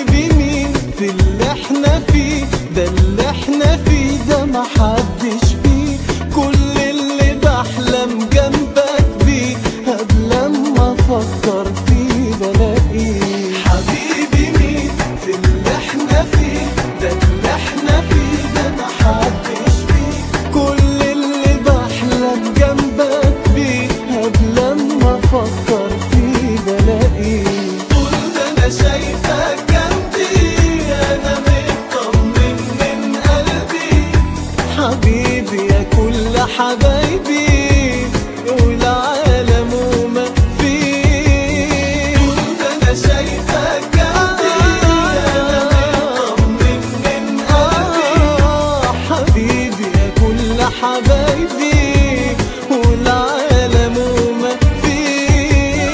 حبيبي مين في اللي احنا فيه ده اللي احنا فيه ده محدش فيه كل اللي بحلم جنبك بيه قبل ما افكر فيه بلاقيه حبيبي مين في اللي احنا فيه ده اللي احنا فيه ده محدش فيه كل اللي بحلم جنبك بيه قبل ما افكر فيه بلاقيه طول ما انا شايفك جنبي انا مطمن من قلبي حبيبي يا كل حبايبي والعالم وما فيه طول ما انا شايفك جنبي انا مطمن من قلبي حبيبي يا كل حبايبي والعالم وما فيه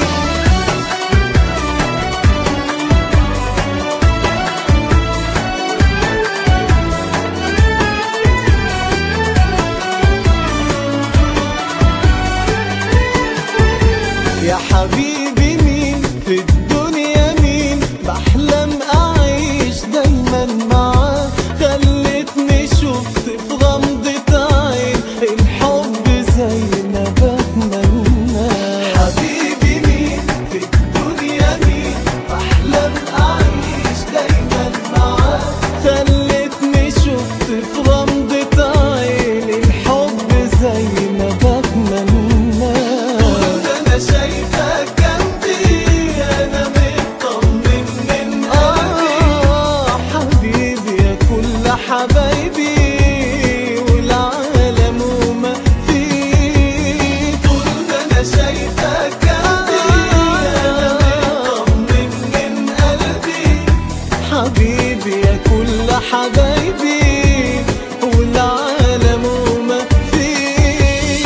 يا حبيبي مين في الدنيا مين بحلم اعيش دايما معاه خلتني شفت في غمضة عين الحب زي ما بتمنى حبيبي مين في الدنيا مين بحلم اعيش دايما معاه خلتني شفت في غمضة عين الحب زي ما بتمنى انا شايفك جنبي انا مطمن من قلبي حبيبي يا كل حبايبي والعالم وما فيه طول ما انا شايفك جنبي انا مطمن من قلبي حبيبي يا كل حبايبي والعالم وما فيه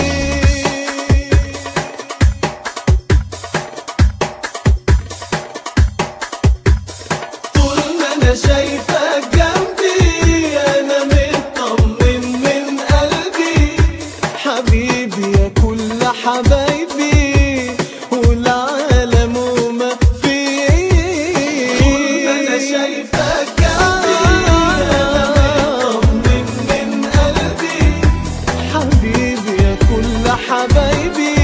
طول ما انا شايفك جنبي انا مطمن من قلبي حبيبي يا كل حبايبي والعالم وما فيه طول ما انا شايفك جنبي انا مطمن من قلبي حبيبي يا كل حبايبي